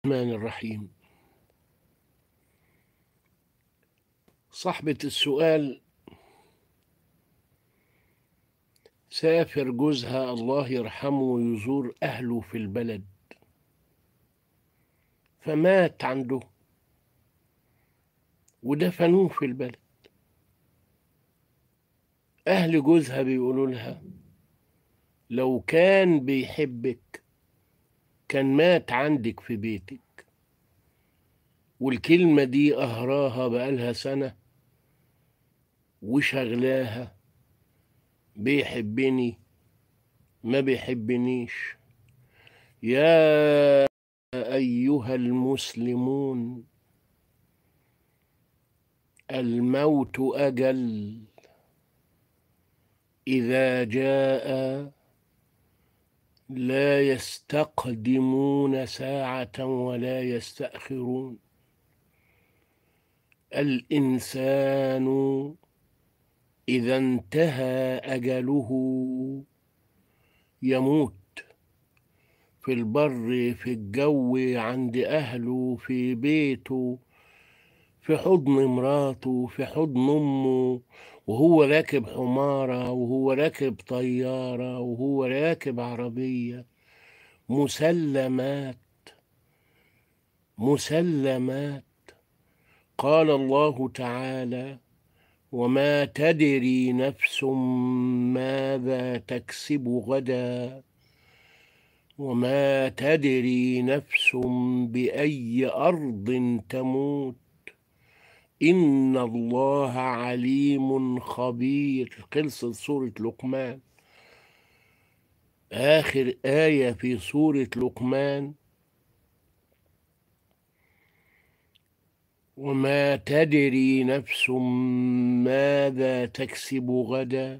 الرحمن الرحيم صاحبة السؤال سافر جوزها الله يرحمه ويزور أهله في البلد فمات عنده ودفنوه في البلد أهل جوزها بيقولوا لها لو كان بيحبك كان مات عندك في بيتك والكلمة دي أهراها بقالها سنة وشغلاها بيحبني ما بيحبنيش يا أيها المسلمون الموت أجل إذا جاء لا يستقدمون ساعة ولا يستأخرون الإنسان إذا انتهى أجله يموت في البر في الجو عند أهله في بيته في حضن مراته في حضن أمه وهو راكب حمارة وهو راكب طيارة وهو راكب عربية مسلمات مسلمات قال الله تعالى وما تدري نفس ماذا تكسب غدا وما تدري نفس باي ارض تموت ان الله عليم خبير خلصت سوره لقمان اخر ايه في سوره لقمان وما تدري نفس ماذا تكسب غدا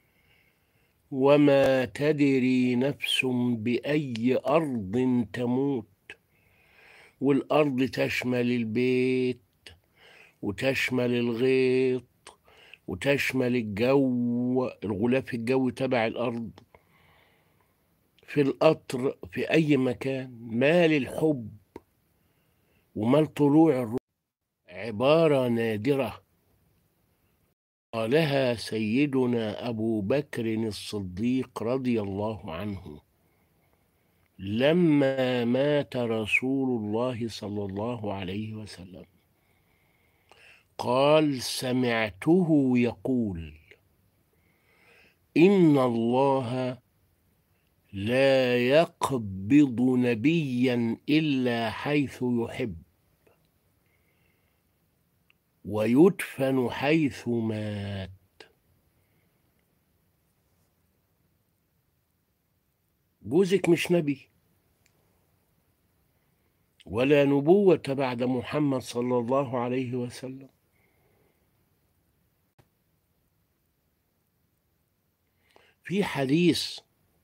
وما تدري نفس باي ارض تموت والارض تشمل البيت وتشمل الغيط وتشمل الجو الغلاف الجوي تبع الارض في القطر في اي مكان مال الحب ومال طلوع الروح عبارة نادرة قالها سيدنا أبو بكر الصديق رضي الله عنه لما مات رسول الله صلى الله عليه وسلم قال سمعته يقول إن الله لا يقبض نبيا إلا حيث يحب ويدفن حيث مات جوزك مش نبي ولا نبوة بعد محمد صلى الله عليه وسلم في حديث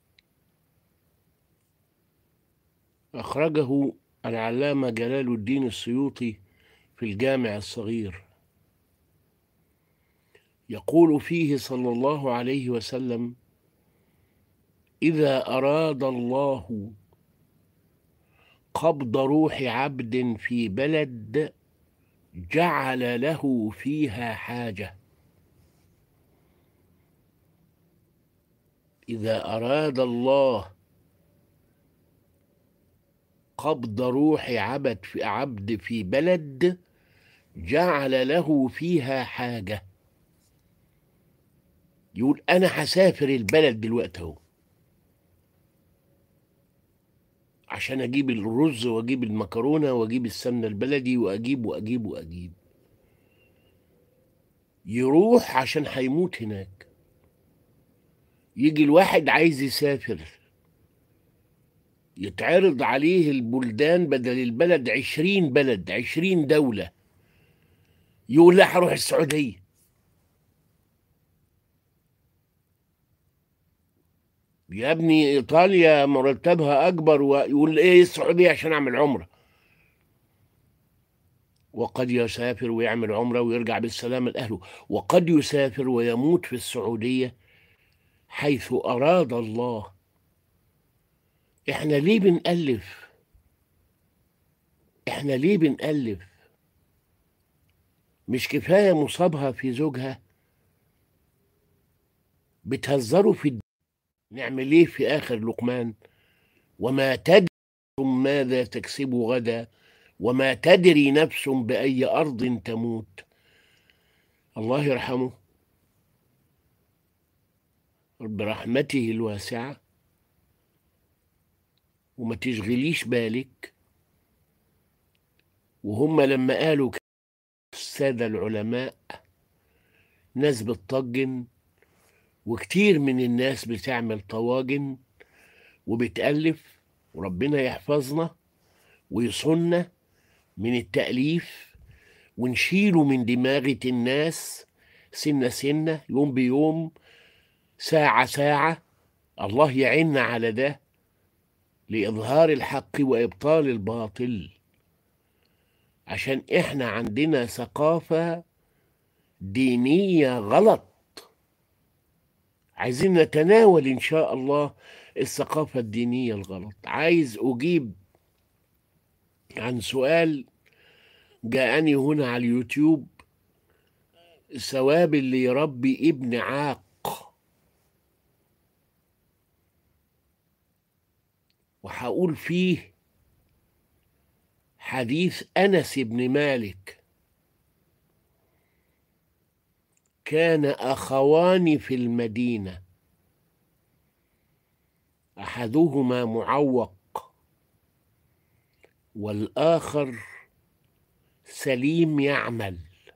أخرجه العلامة جلال الدين السيوطي في الجامع الصغير يقول فيه صلى الله عليه وسلم اذا اراد الله قبض روح عبد في بلد جعل له فيها حاجه اذا اراد الله قبض روح عبد في عبد في بلد جعل له فيها حاجه يقول انا هسافر البلد دلوقتي اهو عشان اجيب الرز واجيب المكرونه واجيب السمنه البلدي واجيب واجيب واجيب يروح عشان هيموت هناك يجي الواحد عايز يسافر يتعرض عليه البلدان بدل البلد عشرين بلد عشرين دولة يقول لا هروح السعودية يا ابني ايطاليا مرتبها اكبر ويقول ايه السعوديه عشان اعمل عمره وقد يسافر ويعمل عمره ويرجع بالسلامه لاهله وقد يسافر ويموت في السعوديه حيث اراد الله احنا ليه بنالف احنا ليه بنألف مش كفاية مصابها في زوجها بتهزروا في الد... نعمل ايه في آخر لقمان وما تدري ماذا تكسب غدا وما تدري نفس بأي أرض تموت الله يرحمه برحمته الواسعة وما تشغليش بالك وهم لما قالوا السادة العلماء ناس بتطجن وكتير من الناس بتعمل طواجن وبتألف وربنا يحفظنا ويصنا من التأليف ونشيله من دماغة الناس سنة سنة يوم بيوم ساعة ساعة الله يعيننا على ده لإظهار الحق وإبطال الباطل عشان إحنا عندنا ثقافة دينية غلط عايزين نتناول إن شاء الله الثقافة الدينية الغلط عايز أجيب عن سؤال جاءني هنا على اليوتيوب ثواب اللي يربي ابن عاق وهقول فيه حديث انس بن مالك كان اخوان في المدينه احدهما معوق والاخر سليم يعمل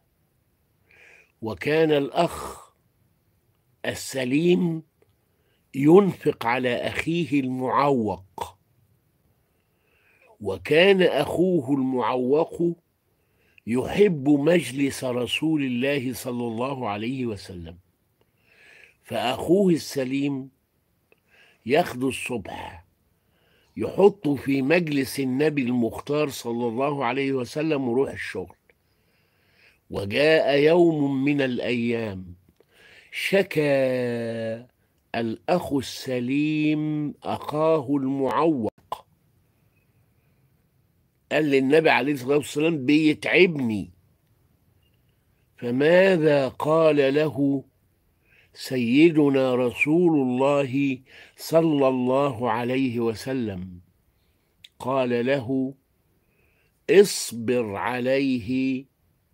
وكان الاخ السليم ينفق على اخيه المعوق وكان اخوه المعوق يحب مجلس رسول الله صلى الله عليه وسلم فاخوه السليم ياخده الصبح يحطه في مجلس النبي المختار صلى الله عليه وسلم وروح الشغل وجاء يوم من الايام شكى الاخ السليم اخاه المعوق قال للنبي عليه الصلاه والسلام بيتعبني فماذا قال له سيدنا رسول الله صلى الله عليه وسلم قال له اصبر عليه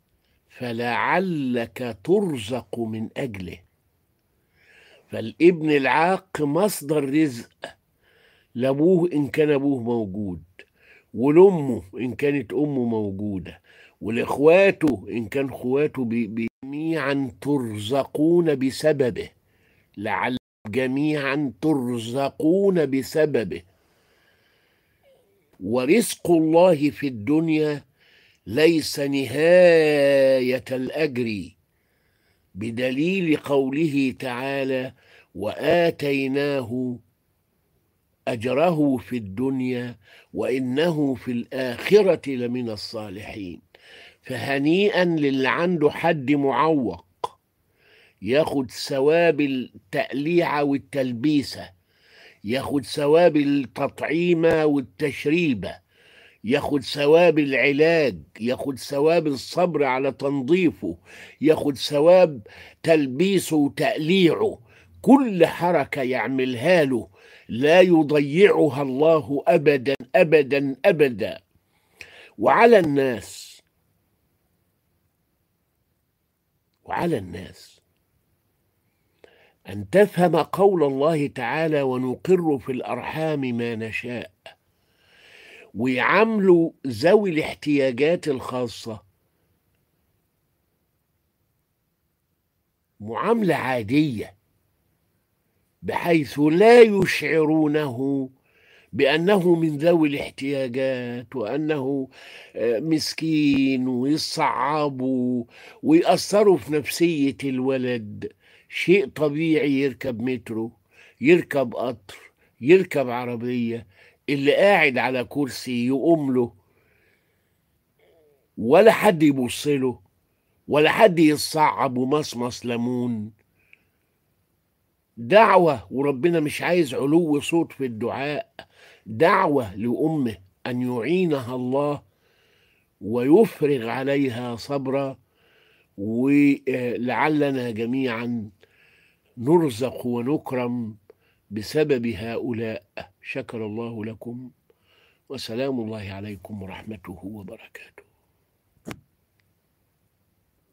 فلعلك ترزق من اجله فالابن العاق مصدر رزق لابوه ان كان ابوه موجود ولامه ان كانت امه موجوده ولاخواته ان كان اخواته جميعا ترزقون بسببه لعل جميعا ترزقون بسببه ورزق الله في الدنيا ليس نهايه الاجر بدليل قوله تعالى واتيناه اجره في الدنيا وانه في الاخره لمن الصالحين فهنيئا للي عنده حد معوق ياخد ثواب التقليعه والتلبيسه ياخد ثواب التطعيمه والتشريبه ياخد ثواب العلاج ياخد ثواب الصبر على تنظيفه ياخد ثواب تلبيسه وتقليعه كل حركه يعملها له لا يضيعها الله ابدا ابدا ابدا وعلى الناس وعلى الناس ان تفهم قول الله تعالى ونقر في الارحام ما نشاء ويعاملوا ذوي الاحتياجات الخاصه معامله عاديه بحيث لا يشعرونه بأنه من ذوي الاحتياجات وأنه مسكين ويصعبوا ويأثروا في نفسية الولد شيء طبيعي يركب مترو يركب قطر يركب عربية اللي قاعد على كرسي يقوم له ولا حد يبص له ولا حد يصعب ومصمص ليمون دعوة وربنا مش عايز علو صوت في الدعاء دعوة لأمه أن يعينها الله ويفرغ عليها صبرا ولعلنا جميعا نرزق ونكرم بسبب هؤلاء شكر الله لكم وسلام الله عليكم ورحمته وبركاته